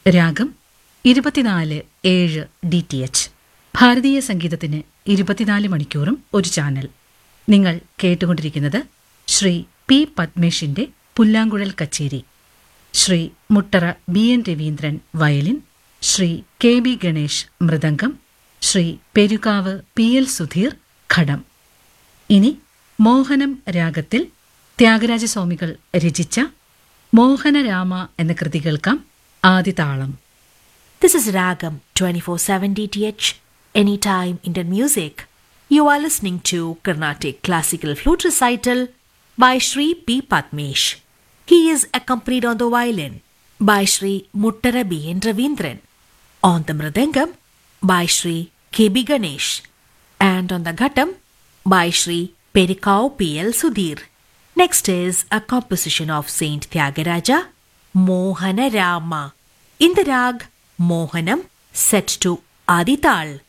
രാഗം ഇരുപത്തിനാല് ഏഴ് ഡി ടി എച്ച് ഭാരതീയ സംഗീതത്തിന് ഇരുപത്തിനാല് മണിക്കൂറും ഒരു ചാനൽ നിങ്ങൾ കേട്ടുകൊണ്ടിരിക്കുന്നത് ശ്രീ പി പത്മേഷിന്റെ പുല്ലാങ്കുഴൽ കച്ചേരി Shri Muttara B N Raveendran violin Shri K B Ganesh mridangam Shri Perukavu P L Sudheer ghatam ഇനി മോഹനം രാഗത്തിൽ ത്യാഗരാജസ്വാമികൾ രചിച്ച മോഹനരാമ എന്ന കൃതി കേൾക്കാം ആദിതാളം This is Ragam 24/7 DTH Anytime Indian Music. You are listening to Carnatic Classical Flute Recital by Sri P. Patmesh. He is accompanied on the violin by Sri Muttara B. N. Ravindran, on the mridangam by Sri K. B. Ganesh, and on the ghatam by Sri Perikau P. L. Sudhir. Next is a composition of Saint Tyagaraja, Mohana Rama, in the rag Mohanam set to Adital.